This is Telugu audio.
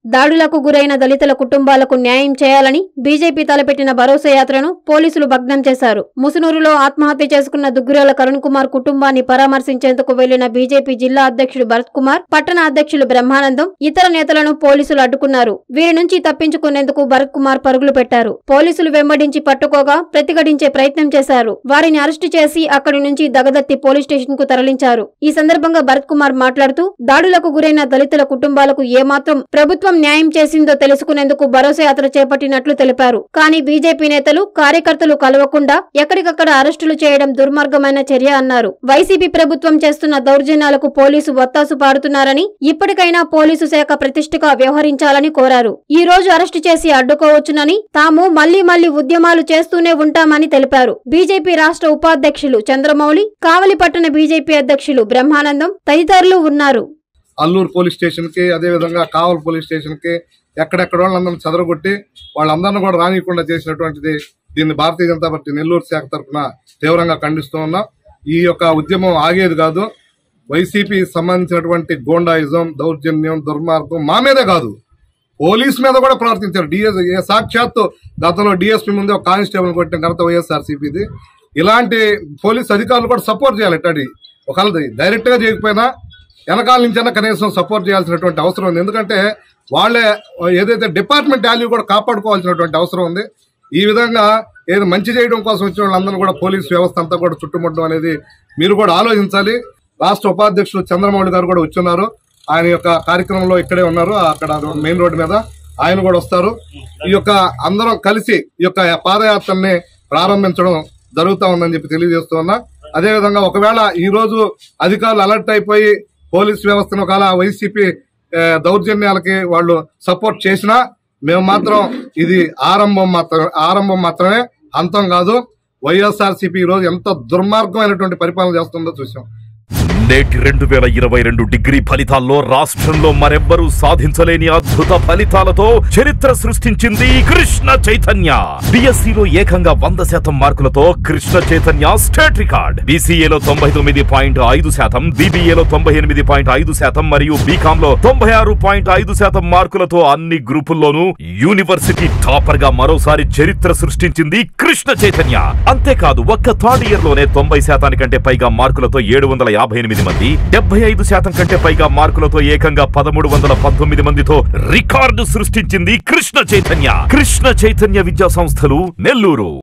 దాడులకు గురైన దళితుల కుటుంబాలకు న్యాయం చేయాలని బీజేపీ తలపెట్టిన భరోసా యాత్రను పోలీసులు భగ్నం చేశారు ముసునూరులో ఆత్మహత్య చేసుకున్న దుగ్గిరాల కరుణ్ కుమార్ కుటుంబాన్ని పరామర్శించేందుకు వెళ్లిన బీజేపీ జిల్లా అధ్యక్షుడు భరత్ కుమార్ పట్టణ అధ్యక్షులు బ్రహ్మానందం ఇతర నేతలను పోలీసులు అడ్డుకున్నారు వీరి నుంచి తప్పించుకునేందుకు భరత్ కుమార్ పరుగులు పెట్టారు పోలీసులు వెంబడించి పట్టుకోగా ప్రతిఘటించే ప్రయత్నం చేశారు వారిని అరెస్టు చేసి అక్కడి నుంచి దగదత్తి పోలీస్ స్టేషన్ కు తరలించారు ఈ సందర్భంగా భరత్ కుమార్ మాట్లాడుతూ దాడులకు గురైన దళితుల కుటుంబాలకు ఏమాత్రం ప్రభుత్వం న్యాయం చేసిందో తెలుసుకునేందుకు భరోసా యాత్ర చేపట్టినట్లు తెలిపారు కానీ బీజేపీ నేతలు కార్యకర్తలు కలవకుండా ఎక్కడికక్కడ అరెస్టులు చేయడం దుర్మార్గమైన చర్య అన్నారు వైసీపీ ప్రభుత్వం చేస్తున్న దౌర్జన్యాలకు పోలీసు వత్తాసు పాడుతున్నారని ఇప్పటికైనా పోలీసు శాఖ ప్రతిష్టగా వ్యవహరించాలని కోరారు ఈ రోజు అరెస్టు చేసి అడ్డుకోవచ్చునని తాము మళ్లీ మళ్లీ ఉద్యమాలు చేస్తూనే ఉంటామని తెలిపారు బీజేపీ రాష్ట్ర ఉపాధ్యక్షులు చంద్రమౌళి కావలి పట్టణ బీజేపీ అధ్యక్షులు బ్రహ్మానందం తదితరులు ఉన్నారు అల్లూరు పోలీస్ స్టేషన్కి అదేవిధంగా కావల్ పోలీస్ స్టేషన్కి ఎక్కడెక్కడ వాళ్ళందరిని చెదరగొట్టి వాళ్ళందరిని కూడా రానియకుండా చేసినటువంటిది దీన్ని భారతీయ జనతా పార్టీ నెల్లూరు శాఖ తరఫున తీవ్రంగా ఖండిస్తూ ఉన్నాం ఈ యొక్క ఉద్యమం ఆగేది కాదు వైసీపీ సంబంధించినటువంటి గోండాయిజం దౌర్జన్యం దుర్మార్గం మా మీదే కాదు పోలీస్ మీద కూడా ప్రవర్తించారు డిఎస్ సాక్షాత్తు గతంలో డిఎస్పీ ముందే ఒక కానిస్టేబుల్ కొట్టిన ఘనత వైఎస్ఆర్సీపీది ఇలాంటి పోలీస్ అధికారులు కూడా సపోర్ట్ చేయాలి ఇట్టడి ఒకవేళ డైరెక్ట్ గా చేయకపోయినా వెనకాల నుంచైనా కనీసం సపోర్ట్ చేయాల్సినటువంటి అవసరం ఉంది ఎందుకంటే వాళ్ళే ఏదైతే డిపార్ట్మెంట్ వాల్యూ కూడా కాపాడుకోవాల్సినటువంటి అవసరం ఉంది ఈ విధంగా ఏది మంచి చేయడం కోసం వచ్చిన వాళ్ళందరూ కూడా పోలీస్ వ్యవస్థ అంతా కూడా చుట్టుముట్టడం అనేది మీరు కూడా ఆలోచించాలి రాష్ట్ర ఉపాధ్యక్షులు చంద్రమౌళి గారు కూడా వచ్చున్నారు ఆయన యొక్క కార్యక్రమంలో ఇక్కడే ఉన్నారు అక్కడ మెయిన్ రోడ్డు మీద ఆయన కూడా వస్తారు ఈ యొక్క అందరం కలిసి ఈ యొక్క పాదయాత్రని ప్రారంభించడం జరుగుతా ఉందని చెప్పి తెలియజేస్తూ ఉన్నా అదేవిధంగా ఒకవేళ ఈ రోజు అధికారులు అలర్ట్ అయిపోయి పోలీస్ వ్యవస్థను ఒకవేళ వైసీపీ ఆ, దౌర్జన్యాలకి వాళ్ళు సపోర్ట్ చేసినా మేము మాత్రం ఇది ఆరంభం మాత్రం ఆరంభం మాత్రమే అంతం కాదు వైఎస్ఆర్సీపీ ఈ రోజు ఎంత దుర్మార్గమైనటువంటి పరిపాలన చేస్తుందో చూసాం నేటి రెండు వేల ఇరవై రెండు డిగ్రీ ఫలితాల్లో రాష్ట్రంలో మరెవ్వరూ సాధించలేని అద్భుత ఫలితాలతో చరిత్ర సృష్టించింది కృష్ణ చైతన్య బిఎస్సిలో ఏకంగా వంద శాతం మార్కులతో కృష్ణ చైతన్య స్టేట్ రికార్డ్ బీసీఏలో తొంభై తొమ్మిది పాయింట్ ఐదు శాతం బీబీఏలో తొంభై ఎనిమిది పాయింట్ ఐదు శాతం మరియు బీకామ్ లో తొంభై ఆరు పాయింట్ ఐదు శాతం మార్కులతో అన్ని గ్రూపుల్లోనూ యూనివర్సిటీ టాపర్ గా మరోసారి చరిత్ర సృష్టించింది కృష్ణ చైతన్య అంతేకాదు ఒక్క థర్డ్ ఇయర్ లోనే తొంభై శాతానికంటే పైగా మార్కులతో ఏడు వందల యాభై ఎనిమిది మంది డెబ్బై ఐదు శాతం కంటే పైగా మార్కులతో ఏకంగా పదమూడు వందల పంతొమ్మిది మందితో రికార్డు సృష్టించింది కృష్ణ చైతన్య కృష్ణ చైతన్య విద్యా సంస్థలు నెల్లూరు